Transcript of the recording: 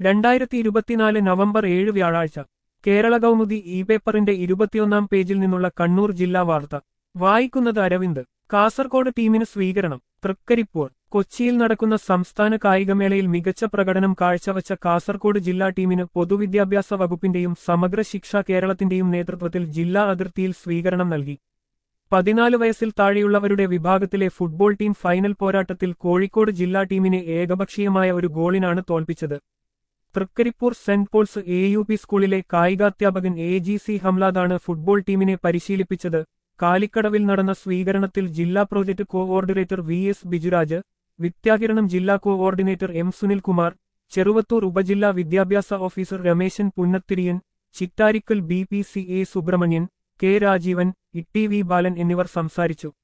രണ്ടായിരത്തി ഇരുപത്തിനാല് നവംബർ ഏഴ് വ്യാഴാഴ്ച കേരള കൗമുദി ഇ പേപ്പറിന്റെ ഇരുപത്തിയൊന്നാം പേജിൽ നിന്നുള്ള കണ്ണൂർ ജില്ലാ വാർത്ത വായിക്കുന്നത് അരവിന്ദ് കാസർകോട് ടീമിന് സ്വീകരണം തൃക്കരിപ്പൂർ കൊച്ചിയിൽ നടക്കുന്ന സംസ്ഥാന കായികമേളയിൽ മികച്ച പ്രകടനം കാഴ്ചവച്ച കാസർകോട് ജില്ലാ ടീമിന് പൊതുവിദ്യാഭ്യാസ വകുപ്പിന്റെയും സമഗ്ര ശിക്ഷ കേരളത്തിന്റെയും നേതൃത്വത്തിൽ ജില്ലാ അതിർത്തിയിൽ സ്വീകരണം നൽകി പതിനാല് വയസ്സിൽ താഴെയുള്ളവരുടെ വിഭാഗത്തിലെ ഫുട്ബോൾ ടീം ഫൈനൽ പോരാട്ടത്തിൽ കോഴിക്കോട് ജില്ലാ ടീമിനെ ഏകപക്ഷീയമായ ഒരു ഗോളിനാണ് തോൽപ്പിച്ചത് Thrikaripur saint Paul's A U P സ്കൂളിലെ കായികാധ്യാപകൻ എ ജി സി ഹംലാദാണ് ഫുട്ബോൾ ടീമിനെ പരിശീലിപ്പിച്ചത് കാലിക്കടവിൽ നടന്ന സ്വീകരണത്തിൽ ജില്ലാ project coordinator V S Bijuraj Vidyakiranam ജില്ലാ കോഓർഡിനേറ്റർ എം സുനിൽകുമാർ ചെറുവത്തൂർ ഉപജില്ലാ വിദ്യാഭ്യാസ officer Rameshan Punnathiriyan Chittarikkal B P C A Subrahmanyan K Rajeevan E T V Balan എന്നിവർ സംസാരിച്ചു